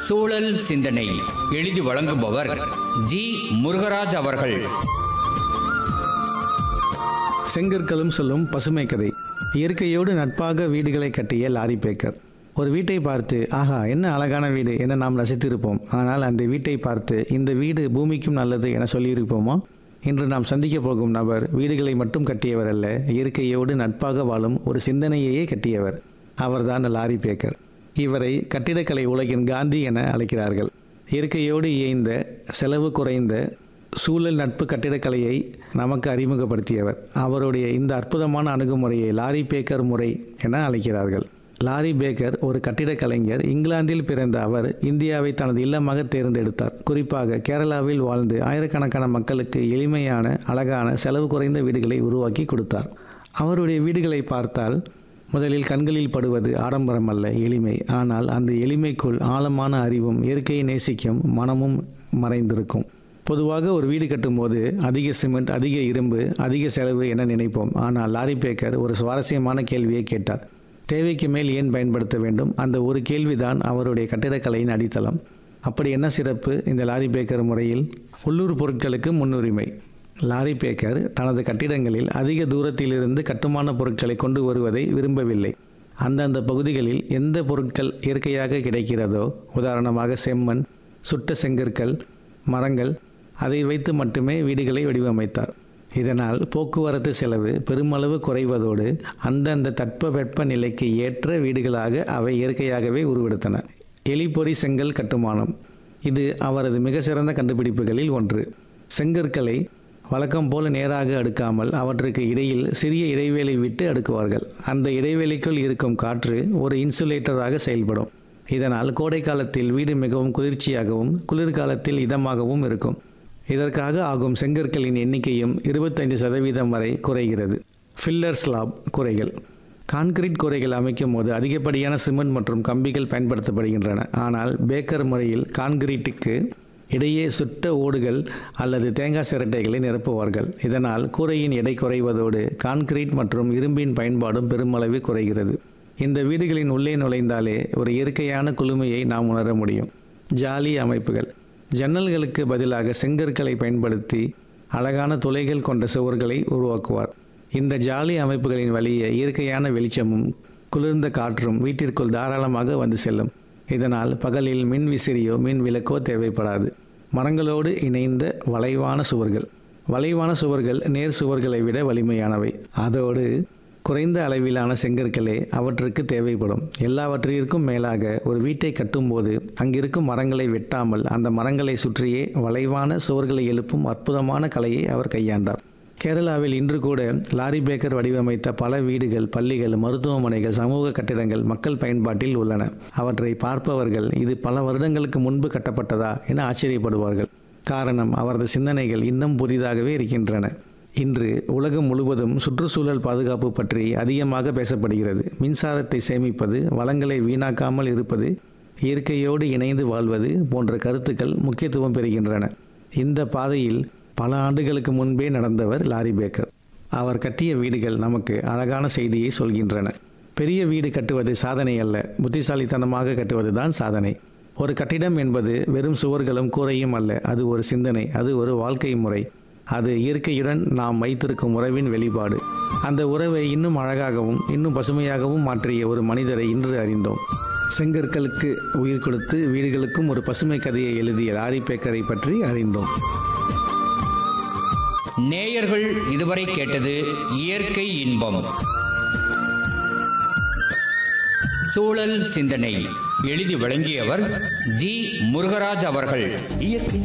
சூழல் சிந்தனை எழுதி வழங்குபவர் ஜி முருகராஜ் அவர்கள் செங்கற்களும் சொல்லும் பசுமை கதை இயற்கையோடு நட்பாக வீடுகளை கட்டிய லாரி பேக்கர் ஒரு வீட்டை பார்த்து ஆஹா என்ன அழகான வீடு என நாம் ரசித்திருப்போம் ஆனால் அந்த வீட்டை பார்த்து இந்த வீடு பூமிக்கும் நல்லது என சொல்லியிருப்போமா இன்று நாம் சந்திக்க போகும் நபர் வீடுகளை மட்டும் கட்டியவர் அல்ல இயற்கையோடு நட்பாக வாழும் ஒரு சிந்தனையையே கட்டியவர் அவர்தான் லாரி பேக்கர் இவரை கட்டிடக்கலை உலகின் காந்தி என அழைக்கிறார்கள் இயற்கையோடு இயைந்த செலவு குறைந்த சூழல் நட்பு கட்டிடக்கலையை நமக்கு அறிமுகப்படுத்தியவர் அவருடைய இந்த அற்புதமான அணுகுமுறையை லாரி பேக்கர் முறை என அழைக்கிறார்கள் லாரி பேக்கர் ஒரு கட்டிடக் கலைஞர் இங்கிலாந்தில் பிறந்த அவர் இந்தியாவை தனது இல்லமாக தேர்ந்தெடுத்தார் குறிப்பாக கேரளாவில் வாழ்ந்து ஆயிரக்கணக்கான மக்களுக்கு எளிமையான அழகான செலவு குறைந்த வீடுகளை உருவாக்கி கொடுத்தார் அவருடைய வீடுகளை பார்த்தால் முதலில் கண்களில் படுவது ஆடம்பரம் அல்ல எளிமை ஆனால் அந்த எளிமைக்குள் ஆழமான அறிவும் இயற்கையை நேசிக்கும் மனமும் மறைந்திருக்கும் பொதுவாக ஒரு வீடு கட்டும்போது அதிக சிமெண்ட் அதிக இரும்பு அதிக செலவு என நினைப்போம் ஆனால் லாரி பேக்கர் ஒரு சுவாரஸ்யமான கேள்வியை கேட்டார் தேவைக்கு மேல் ஏன் பயன்படுத்த வேண்டும் அந்த ஒரு கேள்விதான் அவருடைய கட்டிடக்கலையின் அடித்தளம் அப்படி என்ன சிறப்பு இந்த லாரி பேக்கர் முறையில் உள்ளூர் பொருட்களுக்கு முன்னுரிமை லாரி பேக்கர் தனது கட்டிடங்களில் அதிக தூரத்திலிருந்து கட்டுமான பொருட்களை கொண்டு வருவதை விரும்பவில்லை அந்தந்த பகுதிகளில் எந்த பொருட்கள் இயற்கையாக கிடைக்கிறதோ உதாரணமாக செம்மண் சுட்ட செங்கற்கள் மரங்கள் அதை வைத்து மட்டுமே வீடுகளை வடிவமைத்தார் இதனால் போக்குவரத்து செலவு பெருமளவு குறைவதோடு அந்தந்த தட்பவெப்ப நிலைக்கு ஏற்ற வீடுகளாக அவை இயற்கையாகவே உருவெடுத்தன எலிப்பொறி செங்கல் கட்டுமானம் இது அவரது மிக சிறந்த கண்டுபிடிப்புகளில் ஒன்று செங்கற்களை வழக்கம் போல நேராக அடுக்காமல் அவற்றுக்கு இடையில் சிறிய இடைவேளை விட்டு அடுக்குவார்கள் அந்த இடைவெளிக்குள் இருக்கும் காற்று ஒரு இன்சுலேட்டராக செயல்படும் இதனால் கோடை காலத்தில் வீடு மிகவும் குளிர்ச்சியாகவும் குளிர்காலத்தில் இதமாகவும் இருக்கும் இதற்காக ஆகும் செங்கற்களின் எண்ணிக்கையும் இருபத்தைந்து சதவீதம் வரை குறைகிறது ஃபில்லர் ஸ்லாப் குறைகள் கான்கிரீட் கூரைகள் அமைக்கும் போது அதிகப்படியான சிமெண்ட் மற்றும் கம்பிகள் பயன்படுத்தப்படுகின்றன ஆனால் பேக்கர் முறையில் கான்கிரீட்டுக்கு இடையே சுட்ட ஓடுகள் அல்லது தேங்காய் சிரட்டைகளை நிரப்புவார்கள் இதனால் கூரையின் எடை குறைவதோடு கான்கிரீட் மற்றும் இரும்பின் பயன்பாடும் பெருமளவு குறைகிறது இந்த வீடுகளின் உள்ளே நுழைந்தாலே ஒரு இயற்கையான குளுமையை நாம் உணர முடியும் ஜாலி அமைப்புகள் ஜன்னல்களுக்கு பதிலாக செங்கற்களை பயன்படுத்தி அழகான துளைகள் கொண்ட சுவர்களை உருவாக்குவார் இந்த ஜாலி அமைப்புகளின் வழியே இயற்கையான வெளிச்சமும் குளிர்ந்த காற்றும் வீட்டிற்குள் தாராளமாக வந்து செல்லும் இதனால் பகலில் மின் விசிறியோ மின் விளக்கோ தேவைப்படாது மரங்களோடு இணைந்த வளைவான சுவர்கள் வளைவான சுவர்கள் நேர் சுவர்களை விட வலிமையானவை அதோடு குறைந்த அளவிலான செங்கற்களே அவற்றுக்கு தேவைப்படும் எல்லாவற்றிற்கும் மேலாக ஒரு வீட்டை கட்டும்போது அங்கிருக்கும் மரங்களை வெட்டாமல் அந்த மரங்களை சுற்றியே வளைவான சுவர்களை எழுப்பும் அற்புதமான கலையை அவர் கையாண்டார் கேரளாவில் இன்று கூட லாரி பேக்கர் வடிவமைத்த பல வீடுகள் பள்ளிகள் மருத்துவமனைகள் சமூக கட்டிடங்கள் மக்கள் பயன்பாட்டில் உள்ளன அவற்றை பார்ப்பவர்கள் இது பல வருடங்களுக்கு முன்பு கட்டப்பட்டதா என ஆச்சரியப்படுவார்கள் காரணம் அவரது சிந்தனைகள் இன்னும் புதிதாகவே இருக்கின்றன இன்று உலகம் முழுவதும் சுற்றுச்சூழல் பாதுகாப்பு பற்றி அதிகமாக பேசப்படுகிறது மின்சாரத்தை சேமிப்பது வளங்களை வீணாக்காமல் இருப்பது இயற்கையோடு இணைந்து வாழ்வது போன்ற கருத்துக்கள் முக்கியத்துவம் பெறுகின்றன இந்த பாதையில் பல ஆண்டுகளுக்கு முன்பே நடந்தவர் லாரி பேக்கர் அவர் கட்டிய வீடுகள் நமக்கு அழகான செய்தியை சொல்கின்றன பெரிய வீடு கட்டுவது சாதனை அல்ல புத்திசாலித்தனமாக கட்டுவது தான் சாதனை ஒரு கட்டிடம் என்பது வெறும் சுவர்களும் கூரையும் அல்ல அது ஒரு சிந்தனை அது ஒரு வாழ்க்கை முறை அது இயற்கையுடன் நாம் வைத்திருக்கும் உறவின் வெளிப்பாடு அந்த உறவை இன்னும் அழகாகவும் இன்னும் பசுமையாகவும் மாற்றிய ஒரு மனிதரை இன்று அறிந்தோம் செங்கற்களுக்கு உயிர் கொடுத்து வீடுகளுக்கும் ஒரு பசுமை கதையை எழுதிய லாரி பேக்கரை பற்றி அறிந்தோம் நேயர்கள் இதுவரை கேட்டது இயற்கை இன்பம் சூழல் சிந்தனை எழுதி வழங்கியவர் ஜி முருகராஜ் அவர்கள் இயற்கை